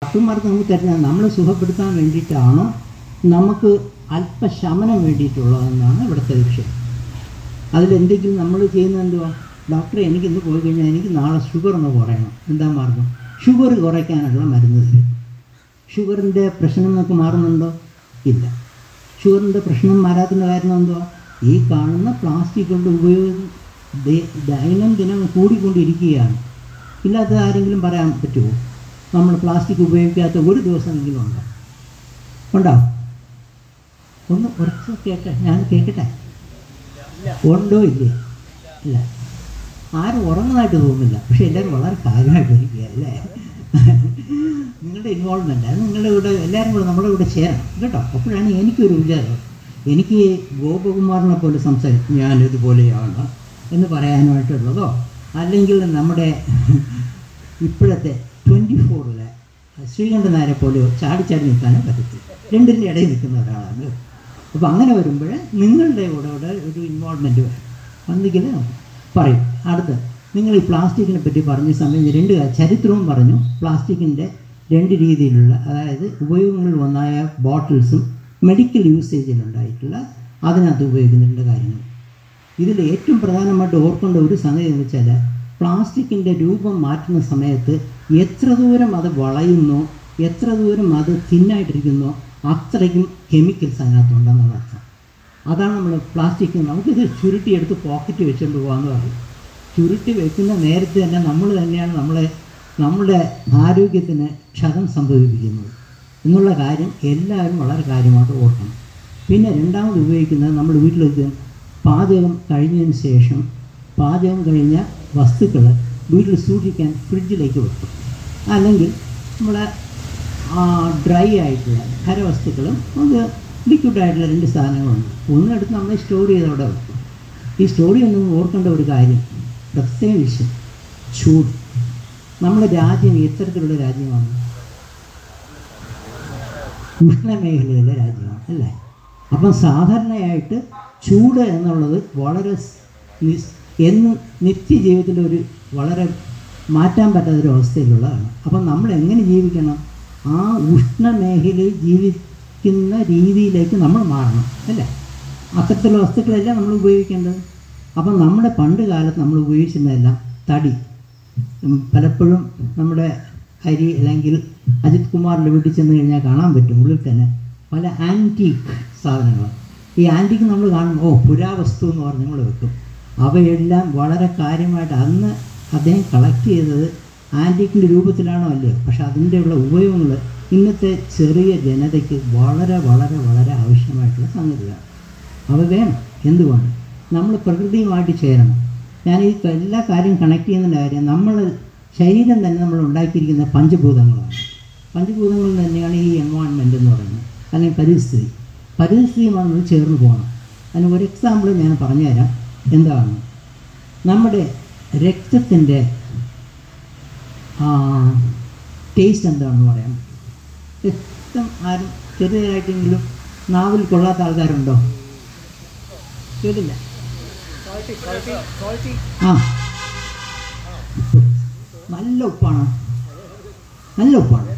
ഡോക്ടർമാർക്ക് നമുക്ക് തരുന്നത് നമ്മളെ സുഖപ്പെടുത്താൻ വേണ്ടിയിട്ടാണോ നമുക്ക് അല്പശമനം വേണ്ടിയിട്ടുള്ളതെന്നാണ് ഇവിടുത്തെ വിഷയം അതിലെന്തെങ്കിലും നമ്മൾ ചെയ്യുന്നത് എന്തുവാ ഡോക്ടറെ എനിക്ക് ഇന്ന് പോയി കഴിഞ്ഞാൽ എനിക്ക് നാളെ ഷുഗർ ഒന്ന് കുറയണം എന്താ മാർഗം ഷുഗർ കുറയ്ക്കാനുള്ള മരുന്ന് തരും ഷുഗറിൻ്റെ പ്രശ്നം നിങ്ങൾക്ക് മാറുന്നുണ്ടോ ഇല്ല ഷുഗറിൻ്റെ പ്രശ്നം മാറാത്തതിൻ്റെ കാരണം എന്തുവാ ഈ കാണുന്ന പ്ലാസ്റ്റിക്കുകളുടെ ഉപയോഗം ദൈ- ദൈനംദിനം കൂടിക്കൊണ്ടിരിക്കുകയാണ് ഇല്ലാത്ത ആരെങ്കിലും പറയാൻ പറ്റുമോ നമ്മൾ പ്ലാസ്റ്റിക് ഉപയോഗിക്കാത്ത ഒരു ദിവസമെങ്കിലും ഉണ്ടോ ഉണ്ടോ ഒന്ന് കുറച്ച് കേട്ടെ ഞാൻ കേൾക്കട്ടെ ഉണ്ടോ ഇല്ലേ ഇല്ല ആരും ഉറങ്ങുന്നതായിട്ട് തോന്നുന്നില്ല പക്ഷെ എല്ലാവരും വളരെ കാര്യമായിട്ട് ഇരിക്കുക അല്ലേ നിങ്ങളുടെ ഇൻവോൾവ്മെൻ്റ് അത് നിങ്ങളുടെ കൂടെ എല്ലാവരും കൂടെ നമ്മുടെ കൂടെ ചേരണം കേട്ടോ അപ്പോഴാണ് എനിക്കൊരു വിചാരം എനിക്ക് ഗോപകുമാറിനെ പോലെ സംസാരിക്കും ഞാനിതുപോലെയാണ് എന്ന് പറയാനായിട്ടുള്ളതോ അല്ലെങ്കിൽ നമ്മുടെ ഇപ്പോഴത്തെ ട്വൻറ്റി ഫോറിലെ ശ്രീകണ്ഠൻ നായരെ പോലെയോ ചാടി ചാടി നിൽക്കാനോ പറ്റത്തില്ല രണ്ടിൻ്റെ ഇടയിൽ നിൽക്കുന്ന ഒരാളാണ് അപ്പോൾ അങ്ങനെ വരുമ്പോൾ നിങ്ങളുടെ കൂടെ കൂടെ ഒരു ഇൻവോൾവ്മെൻറ്റ് വേണം ഒന്നുകിൽ പറയും അടുത്ത് നിങ്ങൾ ഈ പ്ലാസ്റ്റിക്കിനെ പറ്റി പറഞ്ഞ സമയം രണ്ട് കാ- ചരിത്രവും പറഞ്ഞു പ്ലാസ്റ്റിക്കിൻ്റെ രണ്ട് രീതിയിലുള്ള അതായത് ഉപയോഗങ്ങളിൽ ഒന്നായ ബോട്ടിൽസും മെഡിക്കൽ യൂസേജിലുണ്ടായിട്ടുള്ള അതിനകത്ത് ഉപയോഗിക്കുന്ന രണ്ട് കാര്യങ്ങൾ ഇതിൽ ഏറ്റവും പ്രധാനമായിട്ട് ഓർക്കേണ്ട ഒരു സംഗതി എന്ന് വെച്ചാൽ പ്ലാസ്റ്റിക്കിൻ്റെ രൂപം മാറ്റുന്ന സമയത്ത് എത്ര ദൂരം അത് വളയുന്നോ എത്ര ദൂരം അത് തിന്നായിട്ടിരിക്കുന്നോ അത്രയ്ക്കും കെമിക്കൽസ് അതിനകത്തുണ്ടെന്നുള്ള അർത്ഥം അതാണ് നമ്മൾ പ്ലാസ്റ്റിക് നമുക്കിത് ചുരുട്ടിയെടുത്ത് പോക്കറ്റ് വെച്ചുകൊണ്ട് പോകാമെന്ന് പറയും ചുരുട്ടി വെക്കുന്ന നേരത്തെ തന്നെ നമ്മൾ തന്നെയാണ് നമ്മളെ നമ്മുടെ ആരോഗ്യത്തിന് ക്ഷതം സംഭവിപ്പിക്കുന്നത് എന്നുള്ള കാര്യം എല്ലാവരും വളരെ കാര്യമായിട്ട് ഓർക്കണം പിന്നെ രണ്ടാമത് ഉപയോഗിക്കുന്നത് നമ്മൾ വീട്ടിലേക്ക് പാചകം കഴിഞ്ഞതിന് ശേഷം പാചകം കഴിഞ്ഞ വസ്തുക്കൾ വീട്ടിൽ സൂക്ഷിക്കാൻ ഫ്രിഡ്ജിലേക്ക് വെക്കും അല്ലെങ്കിൽ നമ്മളെ ഡ്രൈ ആയിട്ടുള്ള ഖരവസ്തുക്കളും അത് ലിക്വിഡ് ആയിട്ടുള്ള രണ്ട് സാധനങ്ങളുണ്ട് ഒന്നെടുത്ത് നമ്മൾ സ്റ്റോർ ചെയ്ത് അവിടെ വെക്കും ഈ സ്റ്റോർ ചെയ്യുന്നത് ഓർക്കേണ്ട ഒരു കാര്യം പ്രത്യേകിച്ച് ചൂട് നമ്മുടെ രാജ്യം എത്തരത്തിലുള്ള രാജ്യമാണ് ഉഷ്ണമേഖലയിലെ രാജ്യമാണ് അല്ലേ അപ്പം സാധാരണയായിട്ട് ചൂട് എന്നുള്ളത് വളരെ സ് നിസ് എന്ന് നിത്യജീവിതത്തിലെ ഒരു വളരെ മാറ്റാൻ പറ്റാത്തൊരു അവസ്ഥയിലുള്ളതാണ് അപ്പം നമ്മൾ എങ്ങനെ ജീവിക്കണം ആ ഉഷ്ണമേഖലയിൽ ജീവിക്കുന്ന രീതിയിലേക്ക് നമ്മൾ മാറണം അല്ലേ അത്തരത്തിലുള്ള വസ്തുക്കളെല്ലാം നമ്മൾ ഉപയോഗിക്കേണ്ടത് അപ്പം നമ്മുടെ പണ്ട് കാലത്ത് നമ്മൾ ഉപയോഗിച്ചിരുന്നതെല്ലാം തടി ഉം, പലപ്പോഴും നമ്മുടെ ഹരി അല്ലെങ്കിൽ അജിത് കുമാറിൻ്റെ വീട്ടിൽ ചെന്ന് കഴിഞ്ഞാൽ കാണാൻ പറ്റും ഉള്ളിൽ തന്നെ പല ആൻറ്റീക്ക് സാധനങ്ങൾ ഈ ആൻറ്റീക്ക് നമ്മൾ കാണും ഓ പുരാവസ്തു എന്ന് പറഞ്ഞ് നമ്മൾ വെക്കും അവയെല്ലാം വളരെ കാര്യമായിട്ട് അന്ന് അദ്ദേഹം കളക്ട് ചെയ്തത് ആൻറ്റീക്കിൻ്റെ രൂപത്തിലാണോ അല്ലയോ പക്ഷെ അതിൻ്റെ ഉള്ള ഉപയോഗങ്ങൾ ഇന്നത്തെ ചെറിയ ജനതയ്ക്ക് വളരെ വളരെ വളരെ ആവശ്യമായിട്ടുള്ള സംഗതിയാണ് അവ വേണം എന്തുകൊണ്ട് നമ്മൾ പ്രകൃതിയുമായിട്ട് ചേരണം ഞാൻ ഈ എല്ലാ കാര്യം കണക്ട് ചെയ്യുന്നതിൻ്റെ കാര്യം നമ്മൾ ശരീരം തന്നെ നമ്മൾ ഉണ്ടാക്കിയിരിക്കുന്ന പഞ്ചഭൂതങ്ങളാണ് പഞ്ചഭൂതങ്ങൾ തന്നെയാണ് ഈ എൻവയോൺമെൻ്റ് എന്ന് പറയുന്നത് അല്ലെങ്കിൽ പരിസ്ഥിതി പരിസ്ഥിതിയുമായി നമ്മൾ ചേർന്ന് പോകണം അതിന് ഒരു എക്സാമ്പിൾ ഞാൻ പറഞ്ഞുതരാം എന്താണ് നമ്മുടെ രക്തത്തിൻ്റെ ടേസ്റ്റ് എന്താണെന്ന് പറയാം രക്തം ആരും ചെറിയതായിട്ടെങ്കിലും നാവിൽ കൊള്ളാത്ത ആൾക്കാരുണ്ടോ കേട്ടില്ല ആ ഉപ്പ്. നല്ല ഉപ്പാണ് നല്ല ഉപ്പാണ്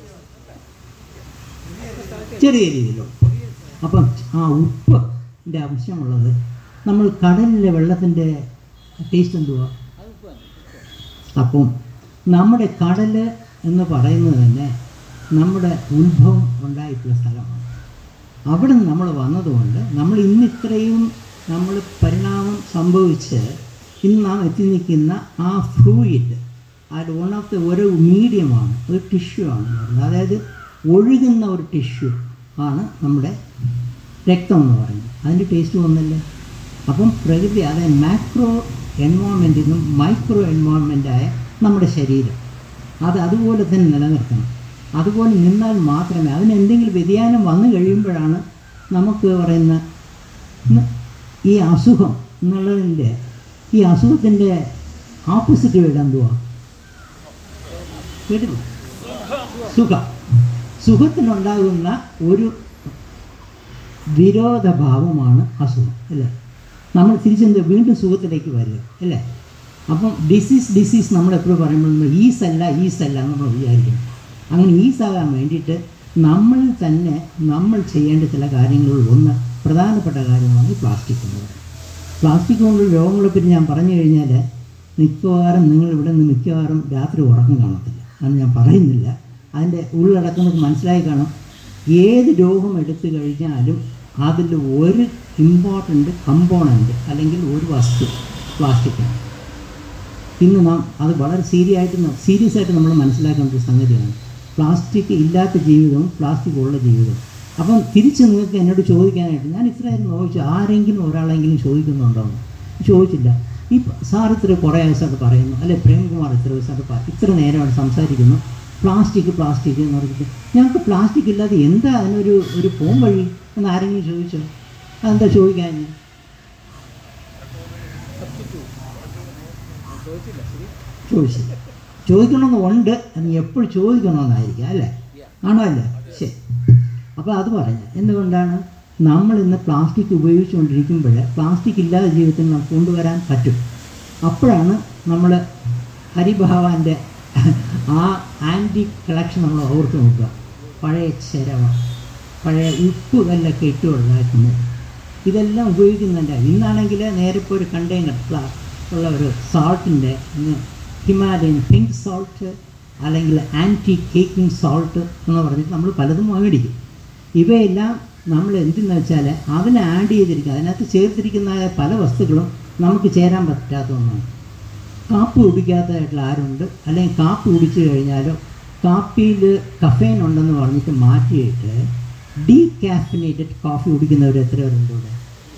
ചെറിയ രീതിയിലുള്ള ഉപ്പ് അപ്പം ആ ഉപ്പിൻ്റെ അംശമുള്ളത് നമ്മൾ കടലിലെ വെള്ളത്തിൻ്റെ ടേസ്റ്റ് എന്തുവാ അപ്പം നമ്മുടെ കടൽ എന്ന് പറയുന്നത് തന്നെ നമ്മുടെ ഉത്ഭവം ഉണ്ടായിട്ടുള്ള സ്ഥലമാണ് അവിടെ നിന്ന് നമ്മൾ വന്നതുകൊണ്ട് നമ്മൾ ഇന്ന് ഇത്രയും നമ്മൾ പരിണാമം സംഭവിച്ച് ഇന്ന് നാം എത്തി നിൽക്കുന്ന ആ ഫ്ലൂയിഡ് അത് വൺ ഓഫ് ദ ഒരു മീഡിയമാണ് ഒരു ടിഷ്യൂ ആണ് എന്ന് പറയുന്നത് അതായത് ഒഴുകുന്ന ഒരു ടിഷ്യൂ ആണ് നമ്മുടെ രക്തം എന്ന് പറയുന്നത് അതിൻ്റെ ടേസ്റ്റ് ഒന്നല്ലേ അപ്പം പ്രകൃതി അതായത് മാക്രോ എൻവോൺമെൻറ്റിൽ നിന്നും മൈക്രോ എൻവോൺമെൻറ്റായ നമ്മുടെ ശരീരം അത് അതുപോലെ തന്നെ നിലനിർത്തണം അതുപോലെ നിന്നാൽ മാത്രമേ അതിന് എന്തെങ്കിലും വ്യതിയാനം വന്നു കഴിയുമ്പോഴാണ് നമുക്ക് പറയുന്ന ഇന്ന് ഈ അസുഖം എന്നുള്ളതിൻ്റെ ഈ അസുഖത്തിൻ്റെ ഓപ്പോസിറ്റ് വേർഡ് എന്തുവാ കേട്ടില്ല സുഖം സുഖത്തിനുണ്ടാകുന്ന ഒരു വിരോധഭാവമാണ് അസുഖം അല്ലേ നമ്മൾ തിരിച്ചെന്ത് വീണ്ടും സുഖത്തിലേക്ക് വരിക അല്ലേ അപ്പം ഡിസീസ് ഡിസീസ് നമ്മൾ എപ്പോഴും പറയുമ്പോൾ നമ്മൾ ഈസ് അല്ല ഈസ് അല്ല എന്ന് നമ്മൾ വിചാരിക്കും അങ്ങനെ ഈസാകാൻ വേണ്ടിയിട്ട് നമ്മൾ തന്നെ നമ്മൾ ചെയ്യേണ്ട ചില കാര്യങ്ങളിൽ ഒന്ന് പ്രധാനപ്പെട്ട കാര്യമാണ് ഈ പ്ലാസ്റ്റിക് എന്നത് പ്ലാസ്റ്റിക് കൊണ്ടുള്ള രോഗങ്ങളെപ്പറ്റി ഞാൻ പറഞ്ഞു കഴിഞ്ഞാൽ മിക്കവാറും നിങ്ങൾ ഇവിടെ നിന്ന് മിക്കവാറും രാത്രി ഉറക്കം കാണത്തില്ല അത് ഞാൻ പറയുന്നില്ല അതിൻ്റെ ഉള്ളടക്കുന്നത് മനസ്സിലായി കാണും ഏത് രോഗം എടുത്തു കഴിഞ്ഞാലും അതിൽ ഒരു ഇമ്പോർട്ടൻ്റ് കമ്പോണൻ്റ് അല്ലെങ്കിൽ ഒരു വസ്തു പ്ലാസ്റ്റിക്കാണ് ഇന്ന് നാം അത് വളരെ സീരിയ ആയിട്ട് സീരിയസ് ആയിട്ട് നമ്മൾ മനസ്സിലാക്കേണ്ട ഒരു സംഗതിയാണ് പ്ലാസ്റ്റിക് ഇല്ലാത്ത ജീവിതവും പ്ലാസ്റ്റിക് ഉള്ള ജീവിതവും അപ്പം തിരിച്ച് നിങ്ങൾക്ക് എന്നോട് ചോദിക്കാനായിട്ട് ഞാൻ ഇത്രയും ചോദിച്ചു ആരെങ്കിലും ഒരാളെങ്കിലും ചോദിക്കുന്നുണ്ടോ എന്ന് ചോദിച്ചില്ല ഈ സാർ ഇത്ര കുറേ ദിവസമായിട്ട് പറയുന്നു അല്ലെ പ്രേംകുമാർ ഇത്ര ദിവസമായിട്ട് പ- ഇത്ര നേരമായിട്ട് സംസാരിക്കുന്നു പ്ലാസ്റ്റിക് പ്ലാസ്റ്റിക് എന്ന് പറഞ്ഞിട്ട് ഞങ്ങൾക്ക് പ്ലാസ്റ്റിക് ഇല്ലാതെ എന്താ അതിനൊരു ഒരു പോം വഴി എന്ന് ആരെങ്കിലും ചോദിച്ചോ അതെന്താ ചോദിക്കാൻ ചോദിച്ചില്ല ചോദിക്കണമെന്ന് ഉണ്ട് അത് എപ്പോഴും ചോദിക്കണമെന്നായിരിക്കും അല്ലേ ആണോ അല്ലേ ശരി അപ്പോൾ അത് പറഞ്ഞു എന്തുകൊണ്ടാണ് നമ്മൾ ഇന്ന് പ്ലാസ്റ്റിക് ഉപയോഗിച്ചുകൊണ്ടിരിക്കുമ്പോൾ പ്ലാസ്റ്റിക് ഇല്ലാതെ ജീവിതത്തിൽ നമുക്ക് കൊണ്ടുവരാൻ പറ്റും അപ്പോഴാണ് നമ്മൾ ഹരിഭഗവാന്റെ ആ ആൻറ്റി കളക്ഷൻ നമ്മൾ ഓർത്ത് നോക്കുക പഴയ ചിരവ പഴയ ഉപ്പ് കല്ലൊക്കെ ഇട്ടുകൊണ്ടാക്കുന്നത് ഇതെല്ലാം ഉപയോഗിക്കുന്നുണ്ട് ഇന്നാണെങ്കിൽ നേരെ ഇപ്പോൾ ഒരു കണ്ടെയ്നർ ഉള്ള ഒരു സാൾട്ടിൻ്റെ ഹിമാലയൻ പിങ്ക് സോൾട്ട് അല്ലെങ്കിൽ ആൻറ്റി കേക്കിംഗ് സോൾട്ട് എന്ന് പറഞ്ഞിട്ട് നമ്മൾ പലതും മേടിക്കും ഇവയെല്ലാം നമ്മൾ എന്തെന്ന് വെച്ചാൽ അതിന് ആഡ് ചെയ്തിരിക്കുക അതിനകത്ത് ചേർത്തിരിക്കുന്ന പല വസ്തുക്കളും നമുക്ക് ചേരാൻ പറ്റാത്ത ഒന്നാണ് കാപ്പി കുടിക്കാത്തതായിട്ടുള്ള ആരുണ്ട് അല്ലെങ്കിൽ കാപ്പി കുടിച്ചു കഴിഞ്ഞാലോ കാപ്പിയിൽ കഫേൻ ഉണ്ടെന്ന് പറഞ്ഞിട്ട് മാറ്റിയിട്ട് ഡീകാഫിനേറ്റഡ് കോഫി കുടിക്കുന്നവർ എത്ര പേരുണ്ട് ഇവിടെ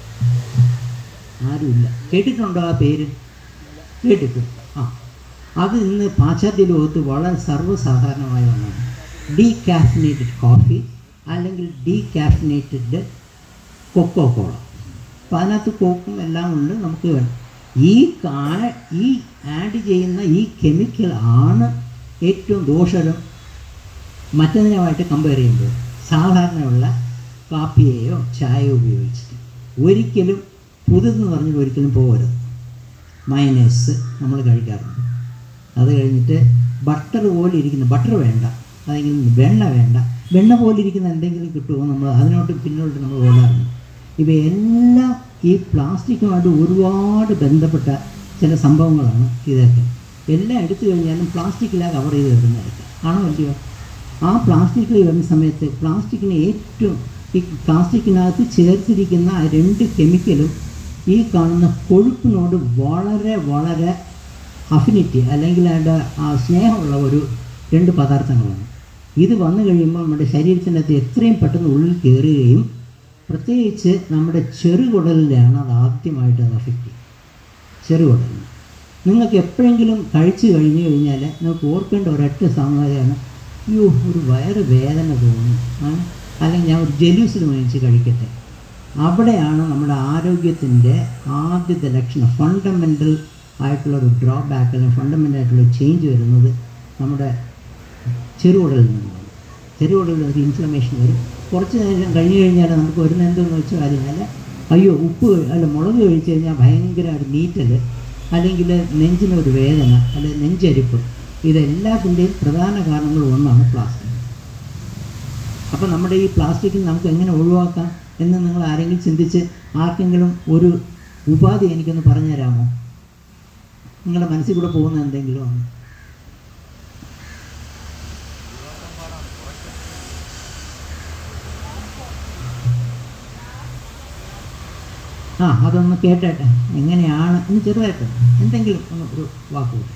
ആരുമില്ല കേട്ടിട്ടുണ്ടോ ആ പേര് കേട്ടിട്ടുണ്ട് ആ അത് ഇന്ന് പാശ്ചാത്യ ലോകത്ത് വളരെ സർവ്വസാധാരണമായ ഒന്നാണ് ഡീകാഫിനേറ്റഡ് കോഫി അല്ലെങ്കിൽ ഡീകാഫിനേറ്റഡ് കൊക്കോ കോള അപ്പം അതിനകത്ത് കോക്കും എല്ലാം ഉണ്ട് നമുക്ക് വേണം ഈ കാ ഈ ആഡ് ചെയ്യുന്ന ഈ കെമിക്കൽ ആണ് ഏറ്റവും ദോഷകരം മറ്റതിനുമായിട്ട് കമ്പയർ ചെയ്യുമ്പോൾ സാധാരണയുള്ള കാപ്പിയെയോ ചായയോ ഉപയോഗിച്ചിട്ട് ഒരിക്കലും പുതുതെന്ന് പറഞ്ഞിട്ട് ഒരിക്കലും പോകരുത് മയനേഴ്സ് നമ്മൾ കഴിക്കാറുണ്ട് അത് കഴിഞ്ഞിട്ട് ബട്ടർ പോലെ ഇരിക്കുന്ന ബട്ടർ വേണ്ട അതെങ്കിലും വെണ്ണ വേണ്ട വെണ്ണ പോലെ ഇരിക്കുന്ന എന്തെങ്കിലും കിട്ടുമോ നമ്മൾ അതിനോട്ട് പിന്നോട്ട് നമ്മൾ ഓടാറുണ്ട് ഇവയെല്ലാം ഈ പ്ലാസ്റ്റിക്കുമായിട്ട് ഒരുപാട് ബന്ധപ്പെട്ട ചില സംഭവങ്ങളാണ് ഇതൊക്കെ എല്ലാം എടുത്തു കഴിഞ്ഞാലും പ്ലാസ്റ്റിക്കിലാണ് കവർ ചെയ്ത് വരുന്നതായിരിക്കും ആണോ അല്ലയോ ആ പ്ലാസ്റ്റിക്കിൽ വരുന്ന സമയത്ത് പ്ലാസ്റ്റിക്കിന് ഏറ്റവും ഈ പ്ലാസ്റ്റിക്കിനകത്ത് ചേർത്തിരിക്കുന്ന ആ രണ്ട് കെമിക്കലും ഈ കാണുന്ന കൊഴുപ്പിനോട് വളരെ വളരെ അഫിനിറ്റി അല്ലെങ്കിൽ അതിൻ്റെ ആ സ്നേഹമുള്ള ഒരു രണ്ട് പദാർത്ഥങ്ങളാണ് ഇത് വന്നു കഴിയുമ്പോൾ നമ്മുടെ ശരീരത്തിനകത്ത് എത്രയും പെട്ടെന്ന് ഉള്ളിൽ കയറുകയും പ്രത്യേകിച്ച് നമ്മുടെ ചെറുകുടലിലാണ് അത് ആദ്യമായിട്ട് അത് അഫക്റ്റ് ചെയ്യും ചെറുകുടലിന് നിങ്ങൾക്ക് എപ്പോഴെങ്കിലും കഴിച്ചു കഴിഞ്ഞു കഴിഞ്ഞാൽ നിങ്ങൾക്ക് ഓർക്കേണ്ട ഒരൊറ്റ സംഗതിയാണ് അയ്യോ ഒരു വയറ് വേദന തോന്നി ആ, അല്ലെങ്കിൽ ഞാൻ ഒരു ജലൂസിൽ മേടിച്ച് കഴിക്കട്ടെ അവിടെയാണ് നമ്മുടെ ആരോഗ്യത്തിൻ്റെ ആദ്യത്തെ ലക്ഷണം ഫണ്ടമെൻ്റൽ ആയിട്ടുള്ള ഒരു ഡ്രോബാക്ക് അല്ലെങ്കിൽ ഫണ്ടമെൻ്റൽ ആയിട്ടുള്ള ചേഞ്ച് വരുന്നത് നമ്മുടെ ചെറുകുടലിൽ നിന്നാണ് ചെറുകുടലിൽ ഒരു ഇൻഫ്ലമേഷൻ വരും കുറച്ച് നേരം കഴിഞ്ഞ് കഴിഞ്ഞാൽ നമുക്ക് വരുന്ന എന്തെന്ന് വെച്ച് കഴിഞ്ഞാൽ അയ്യോ ഉപ്പ് കഴി- അല്ല മുളക് കഴിച്ച് കഴിഞ്ഞാൽ ഭയങ്കര ഒരു നീറ്റൽ അല്ലെങ്കിൽ നെഞ്ചിനൊരു വേദന അല്ലെങ്കിൽ നെഞ്ചരിപ്പ് ഇതെല്ലാത്തിൻ്റെയും പ്രധാന കാരണങ്ങൾ ഒന്നാണ് പ്ലാസ്റ്റിക് അപ്പോൾ നമ്മുടെ ഈ പ്ലാസ്റ്റിക് നമുക്ക് എങ്ങനെ ഒഴിവാക്കാം എന്ന് നിങ്ങൾ ആരെങ്കിലും ചിന്തിച്ച് ആർക്കെങ്കിലും ഒരു ഉപാധി എനിക്കൊന്ന് പറഞ്ഞു തരാമോ നിങ്ങളുടെ മനസ്സിൽ കൂടെ പോകുന്ന എന്തെങ്കിലും ആണ് ആ അതൊന്ന് കേട്ടേട്ടെ എങ്ങനെയാണ് എന്ന് ചെറുതായിട്ട് എന്തെങ്കിലും ഒന്ന് ഒരു വാക്ക് കൂടെ.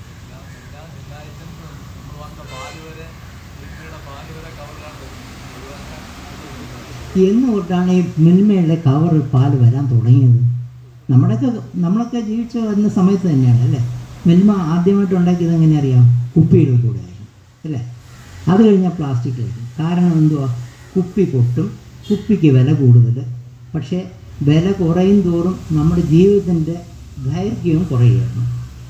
എന്ന് തൊട്ടാണ് ഈ മിൽമയുടെ കവർ പാല് വരാൻ തുടങ്ങിയത് നമ്മുടെയൊക്കെ നമ്മളൊക്കെ ജീവിച്ചു വരുന്ന സമയത്ത് തന്നെയാണ് അല്ലേ മിൽമ ആദ്യമായിട്ട് ഉണ്ടാക്കിയത് എങ്ങനെ അറിയാം കുപ്പിയുടെ കൂടെ ആയിരുന്നു അല്ലേ അത് കഴിഞ്ഞാൽ പ്ലാസ്റ്റിക്കിലായിരുന്നു കാരണം എന്തുവാ കുപ്പി പൊട്ടും കുപ്പിക്ക് വില കൂടുതൽ പക്ഷേ വില കുറയും തോറും നമ്മുടെ ജീവിതത്തിൻ്റെ ദൈർഘ്യവും കുറയുകയാണ്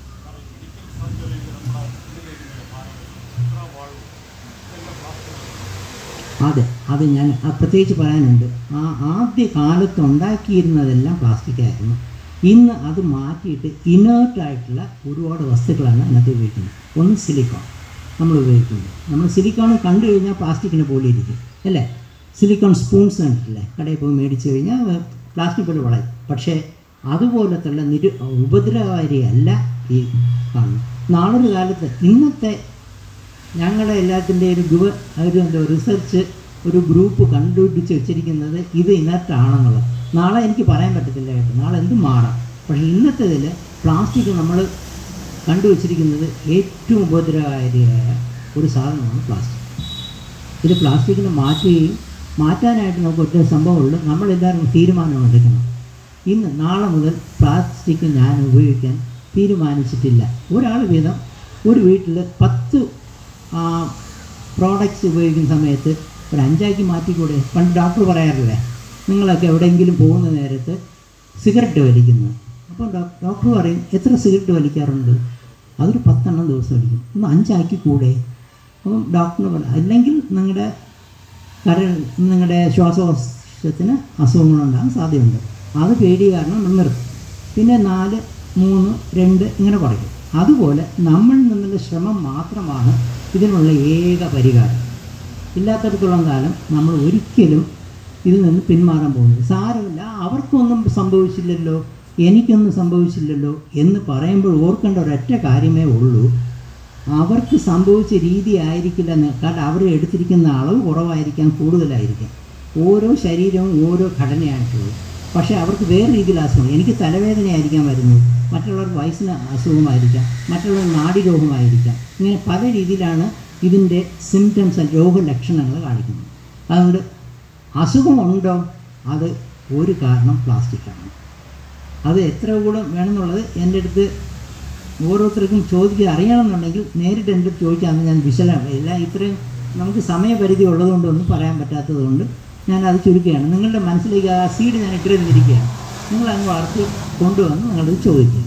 അതെ അത് ഞാൻ ആ പ്രത്യേകിച്ച് പറയാനുണ്ട് ആ ആദ്യ കാലത്ത് ഉണ്ടാക്കിയിരുന്നതെല്ലാം പ്ലാസ്റ്റിക് ആയിരുന്നു ഇന്ന് അത് മാറ്റിയിട്ട് ഇനേർട്ടായിട്ടുള്ള ഒരുപാട് വസ്തുക്കളാണ് അതിനകത്ത് ഉപയോഗിക്കുന്നത് ഒന്ന് സിലിക്കോൺ നമ്മൾ ഉപയോഗിക്കുന്നത് നമ്മൾ സിലിക്കോൺ കണ്ടു കഴിഞ്ഞാൽ പ്ലാസ്റ്റിക്കിനെ പോലെ ഇരിക്കും അല്ലേ സിലിക്കോൺ സ്പൂൺസ് കണ്ടിട്ടില്ലേ കടയിൽ പോയി മേടിച്ച് കഴിഞ്ഞാൽ പ്ലാസ്റ്റിക് പോലെ വളയും പക്ഷേ അതുപോലത്തുള്ള നിരു ഉപദ്രവകാരിയല്ല ഈ കാണുന്നത് നാളൊരു കാലത്ത് ഇന്നത്തെ ഞങ്ങളുടെ എല്ലാത്തിൻ്റെ ഒരു ഗ്രൂ ഒരു എന്താ റിസർച്ച് ഒരു ഗ്രൂപ്പ് കണ്ടുപിടിച്ച് വെച്ചിരിക്കുന്നത് ഇത് ഇനർട്ടാണെന്നുള്ളത് നാളെ എനിക്ക് പറയാൻ പറ്റത്തില്ല കേട്ടോ നാളെ എന്തും മാറാം പക്ഷേ ഇന്നത്തേതിൽ പ്ലാസ്റ്റിക് നമ്മൾ കണ്ടുവച്ചിരിക്കുന്നത് ഏറ്റവും ഉപദ്രവകാരിയായ ഒരു സാധനമാണ് പ്ലാസ്റ്റിക് ഇത് പ്ലാസ്റ്റിക്കിനെ മാറ്റുകയും മാറ്റാനായിട്ട് നമുക്ക് ഒറ്റ സംഭവമുള്ളൂ നമ്മളെല്ലാവരും തീരുമാനം എടുക്കണം ഇന്ന് നാളെ മുതൽ പ്ലാസ്റ്റിക് ഞാൻ ഉപയോഗിക്കാൻ തീരുമാനിച്ചിട്ടില്ല ഒരാൾ വീതം ഒരു വീട്ടിൽ പത്ത് പ്രോഡക്റ്റ്സ് ഉപയോഗിക്കുന്ന സമയത്ത് ഒരു അഞ്ചാക്കി മാറ്റിക്കൂടെ പണ്ട് ഡോക്ടർ പറയാറില്ലേ നിങ്ങളൊക്കെ എവിടെയെങ്കിലും പോകുന്ന നേരത്ത് സിഗരറ്റ് വലിക്കുന്നു അപ്പോൾ ഡോക്ടർ പറയും എത്ര സിഗരറ്റ് വലിക്കാറുണ്ട് അതൊരു പത്തെണ്ണം ദിവസം അടിക്കും ഒന്ന് അഞ്ചാക്കി കൂടെ അപ്പം ഡോക്ടറിന് പറയാം അല്ലെങ്കിൽ നിങ്ങളുടെ കര നിങ്ങളുടെ ശ്വാസകോശത്തിന് അസുഖങ്ങളുണ്ടാകാൻ സാധ്യതയുണ്ട് അത് പേടി കാരണം നമ്മൾ നിർത്തും പിന്നെ നാല് മൂന്ന് രണ്ട് ഇങ്ങനെ പറയും അതുപോലെ നമ്മളിൽ നിന്നുള്ള ശ്രമം മാത്രമാണ് ഇതിനുള്ള ഏക പരിഹാരം ഇല്ലാത്തടത്തോളം കാലം നമ്മൾ ഒരിക്കലും ഇതിൽ നിന്ന് പിന്മാറാൻ പോകുന്നത് സാരമില്ല അവർക്കൊന്നും സംഭവിച്ചില്ലല്ലോ എനിക്കൊന്നും സംഭവിച്ചില്ലല്ലോ എന്ന് പറയുമ്പോൾ ഓർക്കേണ്ട ഒരൊറ്റ കാര്യമേ ഉള്ളൂ അവർക്ക് സംഭവിച്ച രീതി ആയിരിക്കില്ല എന്ന് കാരണം അവർ എടുത്തിരിക്കുന്ന അളവ് കുറവായിരിക്കാം കൂടുതലായിരിക്കാം ഓരോ ശരീരവും ഓരോ ഘടനയായിട്ടുള്ളത് പക്ഷേ അവർക്ക് വേറെ രീതിയിൽ അസുഖം എനിക്ക് തലവേദനയായിരിക്കാം വരുന്നത് മറ്റുള്ളവർക്ക് വയസ്സിന് അസുഖമായിരിക്കാം മറ്റുള്ളവർ നാടിരോഗമായിരിക്കാം ഇങ്ങനെ പല രീതിയിലാണ് ഇതിൻ്റെ സിംറ്റംസ് രോഗലക്ഷണങ്ങൾ കാണിക്കുന്നത് അതുകൊണ്ട് അസുഖമുണ്ടോ അത് ഒരു കാരണം പ്ലാസ്റ്റിക്കാണ് അത് എത്ര കൂടെ വേണമെന്നുള്ളത് എൻ്റെ അടുത്ത് ഓരോരുത്തർക്കും ചോദിക്കുക അറിയണമെന്നുണ്ടെങ്കിൽ നേരിട്ട് എൻ്റെ അടുത്ത് ചോദിച്ചാൽ അന്ന് ഞാൻ വിശലം എല്ലാം ഇത്രയും നമുക്ക് സമയപരിധി ഉള്ളതുകൊണ്ടൊന്നും പറയാൻ പറ്റാത്തതുകൊണ്ട് ഞാൻ അത് ചുരുക്കുകയാണ് നിങ്ങളുടെ മനസ്സിലേക്ക് ആ സീഡ് ഞാൻ ഇട്ടിരുന്നിരിക്കുകയാണ് നിങ്ങൾ അങ്ങ് വളർത്തി കൊണ്ടുവന്ന് നിങ്ങളത് ചോദിക്കുക